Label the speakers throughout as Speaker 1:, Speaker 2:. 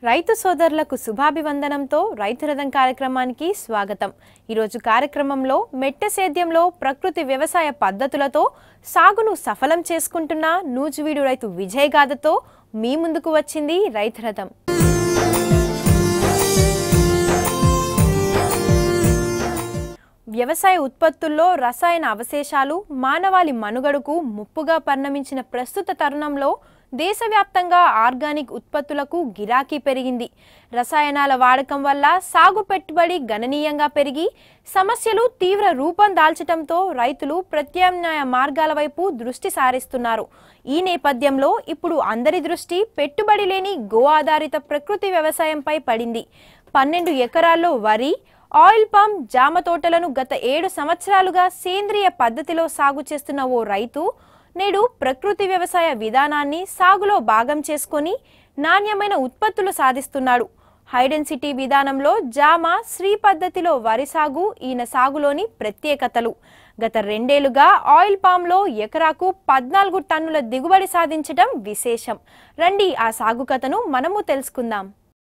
Speaker 1: రైతు సోదరులకు శుభాభివందనంతో రైతు రథం కార్యక్రమానికి స్వాగతం ఈరోజు కార్యక్రమంలో మెట్ట సేద్యంలో ప్రకృతి వ్యవసాయ పద్ధతులతో సాగును సఫలం చేసుకుంటున్న నూజువీడు రైతు విజయ్ గాథతో మీ ముందుకు వచ్చింది రైతు రథం వ్యవసాయ ఉత్పత్తుల్లో రసాయన అవశేషాలు మానవాళి మనుగడకు ముప్పుగా పరిణమించిన ప్రస్తుత తరుణంలో దేశవ్యాప్తంగా ఆర్గానిక్ ఉత్పత్తులకు గిరాకీ పెరిగింది రసాయనాల వాడకం వల్ల సాగు పెట్టుబడి గణనీయంగా పెరిగి సమస్యలు తీవ్ర రూపం దాల్చడంతో రైతులు ప్రత్యామ్నాయ మార్గాల వైపు దృష్టి సారిస్తున్నారు ఈ నేపథ్యంలో ఇప్పుడు అందరి దృష్టి పెట్టుబడి లేని గో ఆధారిత ప్రకృతి వ్యవసాయంపై పడింది పన్నెండు ఎకరాల్లో వరి ఆయిల్ పామ్ జామ తోటలను గత ఏడు సంవత్సరాలుగా సేంద్రియ పద్ధతిలో సాగు చేస్తున్న ఓ రైతు నేడు ప్రకృతి వ్యవసాయ విధానాన్ని సాగులో భాగం చేసుకొని నాణ్యమైన ఉత్పత్తులు సాధిస్తున్నాడు హైడెన్సిటీ విధానంలో జామ శ్రీ పద్ధతిలో వరి సాగు ఈయన సాగులోని ప్రత్యేకతలు గత రెండేళ్లుగా ఆయిల్ పామ్లో ఎకరాకు పద్నాలుగు టన్నుల దిగుబడి సాధించడం విశేషం రండి ఆ సాగు కథను మనము తెలుసుకుందాం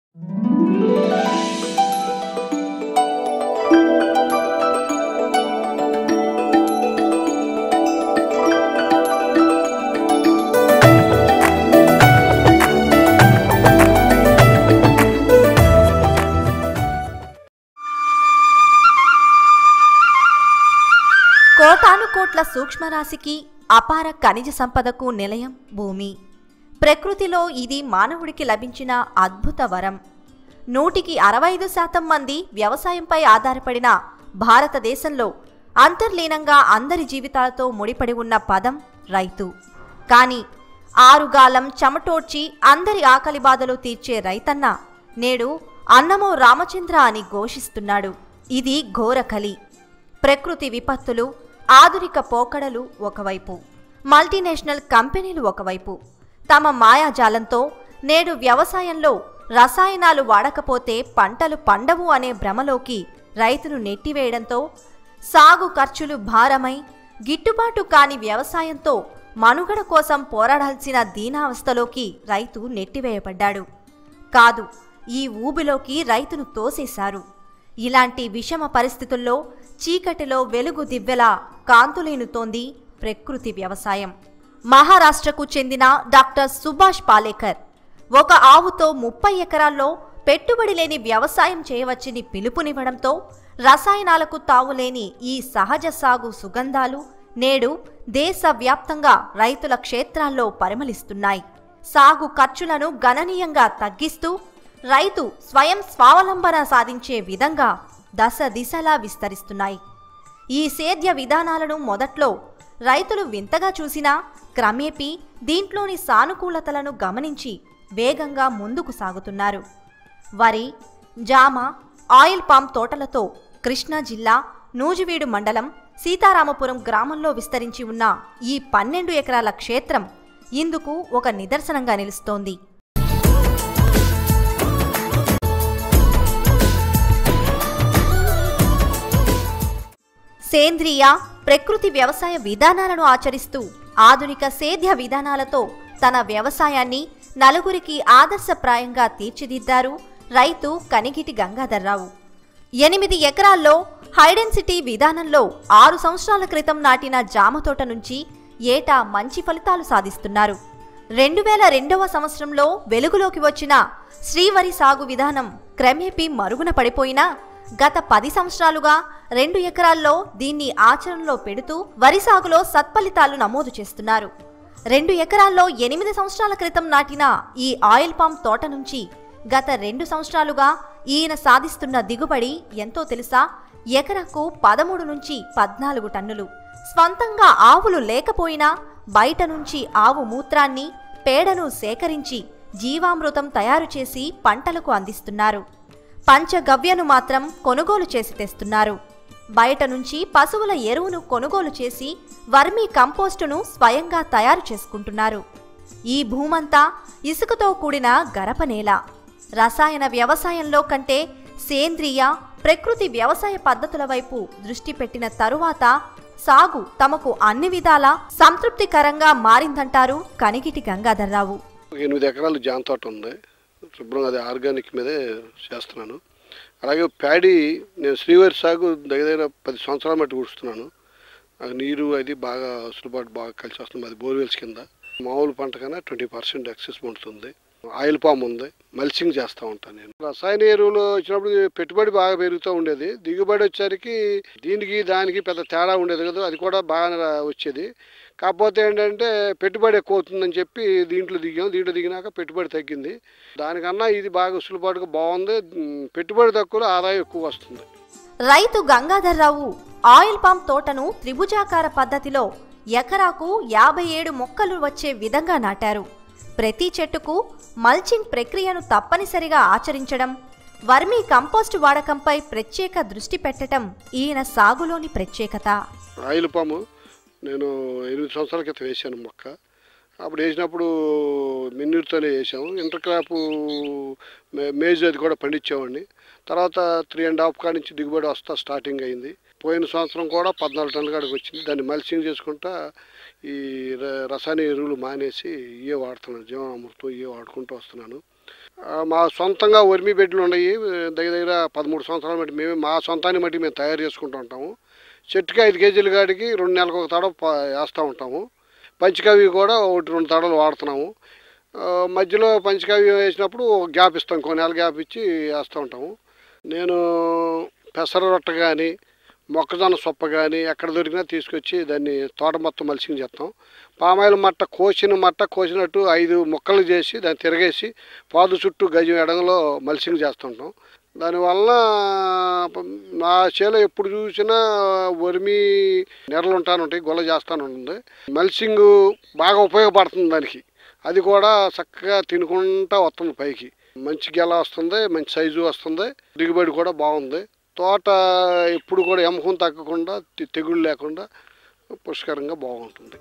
Speaker 2: కోటాను కోట్ల సూక్ష్మరాశికి అపార ఖనిజ సంపదకు నిలయం భూమి ప్రకృతిలో ఇది మానవుడికి లభించిన అద్భుత వరం నూటికి అరవై ఐదు శాతం మంది వ్యవసాయంపై ఆధారపడిన భారతదేశంలో అంతర్లీనంగా అందరి జీవితాలతో ముడిపడి ఉన్న పదం రైతు కానీ ఆరుగాలం చెమటోడ్చి అందరి ఆకలి బాధలు తీర్చే రైతన్న నేడు అన్నమో రామచంద్ర అని ఘోషిస్తున్నాడు ఇది ఘోరకలి ప్రకృతి విపత్తులు ఆధునిక పోకడలు ఒకవైపు మల్టీనేషనల్ కంపెనీలు ఒకవైపు తమ మాయాజాలంతో నేడు వ్యవసాయంలో రసాయనాలు వాడకపోతే పంటలు పండవు అనే భ్రమలోకి రైతును నెట్టివేయడంతో సాగు ఖర్చులు భారమై గిట్టుబాటు కాని వ్యవసాయంతో మనుగడ కోసం పోరాడాల్సిన దీనావస్థలోకి రైతు నెట్టివేయబడ్డాడు కాదు ఈ ఊబిలోకి రైతును తోసేశారు ఇలాంటి విషమ పరిస్థితుల్లో చీకటిలో వెలుగు దివ్వెలా కాంతులేనుతోంది ప్రకృతి వ్యవసాయం మహారాష్ట్రకు చెందిన డాక్టర్ సుభాష్ పాలేకర్ ఒక ఆవుతో ముప్పై ఎకరాల్లో పెట్టుబడి లేని వ్యవసాయం చేయవచ్చని పిలుపునివ్వడంతో రసాయనాలకు తావులేని ఈ సహజ సాగు సుగంధాలు నేడు దేశవ్యాప్తంగా రైతుల క్షేత్రాల్లో పరిమళిస్తున్నాయి సాగు ఖర్చులను గణనీయంగా తగ్గిస్తూ రైతు స్వయం స్వావలంబన సాధించే విధంగా దశ దిశలా విస్తరిస్తున్నాయి ఈ సేద్య విధానాలను మొదట్లో రైతులు వింతగా చూసినా క్రమేపీ దీంట్లోని సానుకూలతలను గమనించి వేగంగా ముందుకు సాగుతున్నారు వరి జామ ఆయిల్ పామ్ తోటలతో కృష్ణా జిల్లా నూజివీడు మండలం సీతారామపురం గ్రామంలో విస్తరించి ఉన్న ఈ పన్నెండు ఎకరాల క్షేత్రం ఇందుకు ఒక నిదర్శనంగా నిలుస్తోంది సేంద్రియ ప్రకృతి వ్యవసాయ విధానాలను ఆచరిస్తూ ఆధునిక సేద్య విధానాలతో తన వ్యవసాయాన్ని నలుగురికి ఆదర్శప్రాయంగా తీర్చిదిద్దారు రైతు కనిగిటి గంగాధర్రావు ఎనిమిది ఎకరాల్లో హైడెన్సిటీ విధానంలో ఆరు సంవత్సరాల క్రితం నాటిన జామ తోట నుంచి ఏటా మంచి ఫలితాలు సాధిస్తున్నారు రెండు వేల రెండవ సంవత్సరంలో వెలుగులోకి వచ్చిన శ్రీవరి సాగు విధానం క్రమేపీ మరుగున పడిపోయినా గత పది సంవత్సరాలుగా రెండు ఎకరాల్లో దీన్ని ఆచరణలో పెడుతూ వరి సాగులో సత్ఫలితాలు నమోదు చేస్తున్నారు రెండు ఎకరాల్లో ఎనిమిది సంవత్సరాల క్రితం నాటిన ఈ ఆయిల్ పామ్ తోట నుంచి గత రెండు సంవత్సరాలుగా ఈయన సాధిస్తున్న దిగుబడి ఎంతో తెలుసా ఎకరకు పదమూడు నుంచి పద్నాలుగు టన్నులు స్వంతంగా ఆవులు లేకపోయినా బయట నుంచి ఆవు మూత్రాన్ని పేడను సేకరించి జీవామృతం తయారు చేసి పంటలకు అందిస్తున్నారు పంచగవ్యను మాత్రం కొనుగోలు చేసి తెస్తున్నారు బయట నుంచి పశువుల ఎరువును కొనుగోలు చేసి వర్మీ కంపోస్టును స్వయంగా తయారు చేసుకుంటున్నారు ఈ భూమంతా ఇసుకతో కూడిన గరపనేల రసాయన వ్యవసాయంలో కంటే సేంద్రియ ప్రకృతి వ్యవసాయ పద్ధతుల వైపు దృష్టి పెట్టిన తరువాత సాగు తమకు అన్ని విధాలా సంతృప్తికరంగా మారిందంటారు కనిగిటి గంగాధర్రావు
Speaker 3: ఎనిమిది ఎకరాలు జామ తోట ఉంది శుభ్రంగా అది ఆర్గానిక్ మీదే చేస్తున్నాను అలాగే ప్యాడీ నేను శ్రీవారి సాగు దగ్గర దగ్గర పది సంవత్సరాల మట్టి కూడుస్తున్నాను నాకు నీరు అది బాగా అసలుబాటు బాగా కలిసి వస్తుంది అది బోర్వెల్స్ కింద మామూలు పంట కన్నా ట్వంటీ పర్సెంట్ ఎక్సెస్ ఉంటుంది ఆయిల్ పామ్ ఉంది మల్చింగ్ చేస్తూ ఉంటాను నేను రసాయన ఎరువులు వచ్చినప్పుడు పెట్టుబడి బాగా పెరుగుతూ ఉండేది దిగుబడి వచ్చేసరికి దీనికి దానికి పెద్ద తేడా ఉండేది కదా అది కూడా బాగా వచ్చేది కాకపోతే ఏంటంటే పెట్టుబడి ఎక్కువ అవుతుందని చెప్పి దీంట్లో దిగాం దీంట్లో దిగినాక పెట్టుబడి తగ్గింది దానికన్నా ఇది బాగా ఉసులుబాటుగా బాగుంది ఉమ్, పెట్టుబడి తక్కువ ఆదాయం ఎక్కువ వస్తుంది
Speaker 2: రైతు గంగాధర్రావు ఆయిల్ పామ్ తోటను త్రిభుజాకార పద్ధతిలో ఎకరాకు యాభై ఏడు మొక్కలు వచ్చే విధంగా నాటారు ప్రతి చెట్టుకు మల్చింగ్ ప్రక్రియను తప్పనిసరిగా ఆచరించడం వర్మీ కంపోస్ట్ వాడకంపై ప్రత్యేక దృష్టి పెట్టడం ఈయన సాగులోని ప్రత్యేకత
Speaker 3: ఆయిల్ పాము నేను ఎనిమిది సంవత్సరాల క్రితం వేసాను మొక్క అప్పుడు వేసినప్పుడు మిన్నీరుతోనే వేసాము ఇంటర్ క్రాప్ మేజ్ అది కూడా పండించేవాడిని తర్వాత త్రీ అండ్ హాఫ్ కాడి నుంచి దిగుబడి వస్తా స్టార్టింగ్ అయింది పోయిన సంవత్సరం కూడా పద్నాలుగు టన్నుల కాడికి వచ్చింది దాన్ని మల్సింగ్ చేసుకుంటా ఈ ర- రసాయన ఎరువులు మానేసి ఇవే వాడుతున్నాను జీవామృతం ఇవే వాడుకుంటూ వస్తున్నాను ఆ, మా సొంతంగా వర్మి బెడ్లు ఉన్నాయి దగ్గర దగ్గర పదమూడు సంవత్సరాల మట్టి మేమే మా సొంతాన్ని మట్టి మేము తయారు చేసుకుంటూ ఉంటాము చెట్టుకి ఐదు కేజీల కాడికి రెండు నెలలకు ఒక తడ ప- వేస్తూ ఉంటాము పంచకవి కూడా ఒకటి రెండు తడలు వాడుతున్నాము ఆ, మధ్యలో పంచకవి వేసినప్పుడు ఒక గ్యాప్ ఇస్తాం కొన్ని నెలల గ్యాప్ ఇచ్చి వేస్తూ ఉంటాము నేను పెసర రొట్ట కానీ మొక్కజొన్న సొప్ప కానీ ఎక్కడ దొరికినా తీసుకొచ్చి దాన్ని తోట మొత్తం మల్సింగ్ చేస్తాం పామాయిల్ మట్ట కోసిన మట్ట కోసినట్టు ఐదు ముక్కలు చేసి దాన్ని తిరగేసి పాదు చుట్టూ గజం ఎడంలో మల్సింగ్ చేస్తుంటాం దానివల్ల ప- నా చేలో ఎప్పుడు చూసినా వర్మి నెరలు ఉంటాను ఉంటాయి గొల్ల చేస్తాను ఉంటుంది మల్సింగ్ బాగా ఉపయోగపడుతుంది దానికి అది కూడా చక్కగా తినుకుంటా వస్తుంది పైకి మంచి గెల వస్తుంది మంచి సైజు వస్తుంది దిగుబడి కూడా బాగుంది తోట ఎప్పుడు కూడా ఎముకం తగ్గకుండా తె- తెగుళ్ళు లేకుండా పుష్కరంగా బాగుంటుంది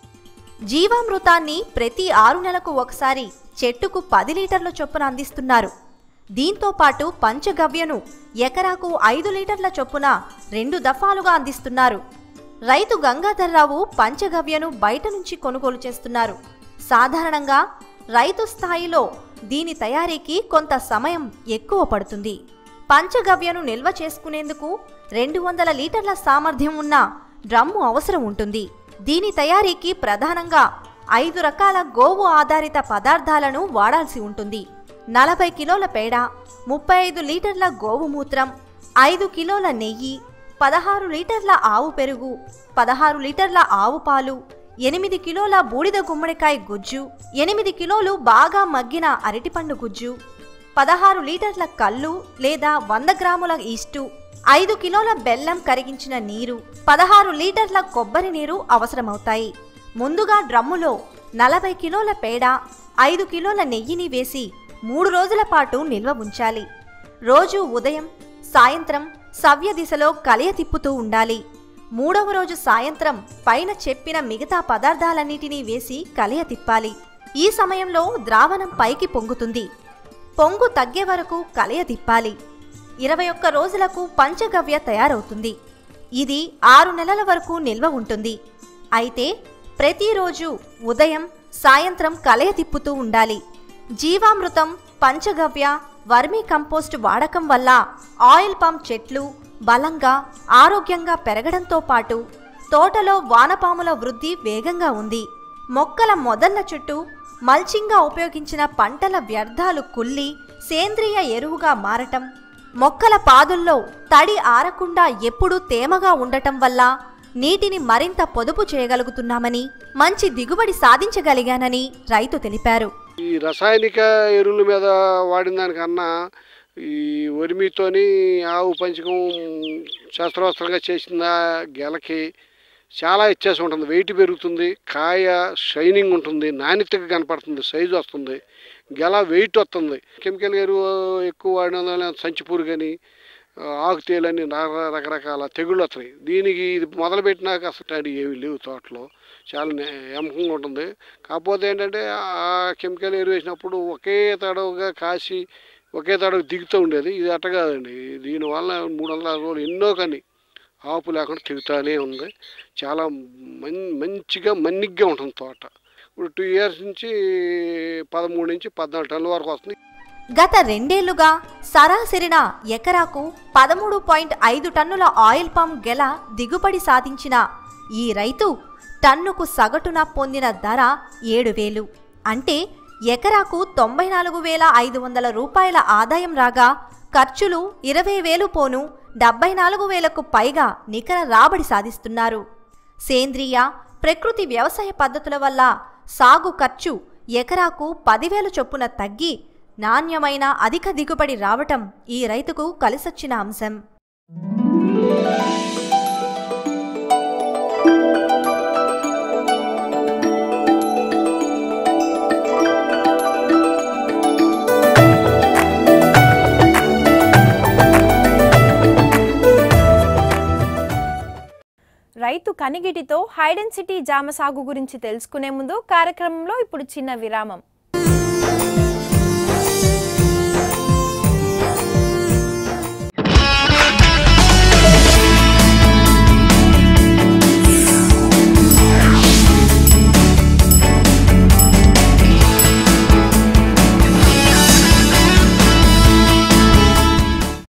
Speaker 2: జీవామృతాన్ని ప్రతి ఆరు నెలలకు ఒకసారి చెట్టుకు పది లీటర్ల చొప్పున అందిస్తున్నారు దీంతో పాటు పంచగవ్యను ఎకరాకు ఐదు లీటర్ల చొప్పున రెండు దఫాలుగా అందిస్తున్నారు రైతు గంగాధర్రావు పంచగవ్యను బయట నుంచి కొనుగోలు చేస్తున్నారు సాధారణంగా రైతు స్థాయిలో దీని తయారీకి కొంత సమయం ఎక్కువ పడుతుంది పంచగవ్యను నిల్వ చేసుకునేందుకు రెండు వందల లీటర్ల సామర్థ్యం ఉన్న డ్రమ్ము అవసరం ఉంటుంది దీని తయారీకి ప్రధానంగా ఐదు రకాల గోవు ఆధారిత పదార్థాలను వాడాల్సి ఉంటుంది నలభై కిలోల పేడ ముప్పై ఐదు లీటర్ల గోవు మూత్రం ఐదు కిలోల నెయ్యి పదహారు లీటర్ల ఆవు పెరుగు పదహారు లీటర్ల ఆవు పాలు ఎనిమిది కిలోల బూడిద గుమ్మడికాయ గుజ్జు ఎనిమిది కిలోలు బాగా మగ్గిన అరటిపండు గుజ్జు పదహారు లీటర్ల కళ్ళు లేదా వంద గ్రాముల ఈస్టు ఐదు కిలోల బెల్లం కరిగించిన నీరు పదహారు లీటర్ల కొబ్బరి నీరు అవసరమవుతాయి ముందుగా డ్రమ్ములో నలభై కిలోల పేడ ఐదు కిలోల నెయ్యిని వేసి మూడు రోజుల పాటు నిల్వ ఉంచాలి రోజు ఉదయం సాయంత్రం సవ్య దిశలో కలియ తిప్పుతూ ఉండాలి మూడవ రోజు సాయంత్రం పైన చెప్పిన మిగతా పదార్థాలన్నిటినీ వేసి కలియ తిప్పాలి ఈ సమయంలో ద్రావణం పైకి పొంగుతుంది పొంగు తగ్గే వరకు కలయ తిప్పాలి ఇరవై ఒక్క రోజులకు పంచగవ్య తయారవుతుంది ఇది ఆరు నెలల వరకు నిల్వ ఉంటుంది అయితే ప్రతిరోజు ఉదయం సాయంత్రం కలయ తిప్పుతూ ఉండాలి జీవామృతం పంచగవ్య వర్మీ కంపోస్ట్ వాడకం వల్ల ఆయిల్ పంప్ చెట్లు బలంగా ఆరోగ్యంగా పెరగడంతో పాటు తోటలో వానపాముల వృద్ధి వేగంగా ఉంది మొక్కల మొదళ్ల చుట్టూ మల్చింగ్గా ఉపయోగించిన పంటల వ్యర్థాలు కుళ్ళి సేంద్రియ ఎరువుగా మారటం మొక్కల పాదుల్లో తడి ఆరకుండా ఎప్పుడూ తేమగా ఉండటం వల్ల నీటిని మరింత పొదుపు చేయగలుగుతున్నామని మంచి దిగుబడి సాధించగలిగానని రైతు తెలిపారు
Speaker 3: ఈ రసాయనిక ఎరువుల మీద వాడిన దానికన్నా ఈ ఒరిమితోని ఆవు పంచకం శాస్త్రవస్త్రంగా చేసిన గెలకి చాలా వ్యత్యాసం ఉంటుంది వెయిట్ పెరుగుతుంది కాయ షైనింగ్ ఉంటుంది నాణ్యతగా కనపడుతుంది సైజు వస్తుంది గెల వెయిట్ వస్తుంది కెమికల్ ఎరువు ఎక్కువ వాడిన వల్ల సంచి పురుగని ఆకుతేలని రా- రకరకాల తెగుళ్ళు వస్తాయి దీనికి ఇది మొదలుపెట్టినాక అసలు అది ఏమీ లేవు తోటలో చాలా నే- ఎమకంగా ఉంటుంది కాకపోతే ఏంటంటే ఆ కెమికల్ ఎరువు వేసినప్పుడు ఒకే తడవుగా కాసి ఒకే తడవు దిగుతూ ఉండేది ఇది అట్ట కాదండి దీనివల్ల మూడు వందల అరవై రోజులు ఎన్నో కానీ ఆపు లేకుండా తిరుగుతూనే ఉంది చాలా మన్ మంచిగా మన్నిగ్గా ఉంటుంది తోట ఇప్పుడు టూ ఇయర్స్ నుంచి పదమూడు నుంచి పద్నాలుగు టన్నుల వరకు వస్తుంది
Speaker 2: గత రెండేళ్లుగా సరాసరిన ఎకరాకు పదమూడు పాయింట్ ఐదు టన్నుల ఆయిల్ పామ్ గెల దిగుబడి సాధించిన ఈ రైతు టన్నుకు సగటున పొందిన ధర ఏడు వేలు అంటే ఎకరాకు తొంభై నాలుగు వేల ఐదు వందల రూపాయల ఆదాయం రాగా ఖర్చులు ఇరవై వేలు పోను డెబ్బై నాలుగు వేలకు పైగా నికర రాబడి సాధిస్తున్నారు సేంద్రియ ప్రకృతి వ్యవసాయ పద్ధతుల వల్ల సాగు ఖర్చు ఎకరాకు పదివేలు చొప్పున తగ్గి నాణ్యమైన అధిక దిగుబడి రావటం ఈ రైతుకు కలిసొచ్చిన అంశం
Speaker 1: రైతు కనిగిటితో హైడెన్సిటీ జామ సాగు గురించి తెలుసుకునే ముందు కార్యక్రమంలో ఇప్పుడు చిన్న విరామం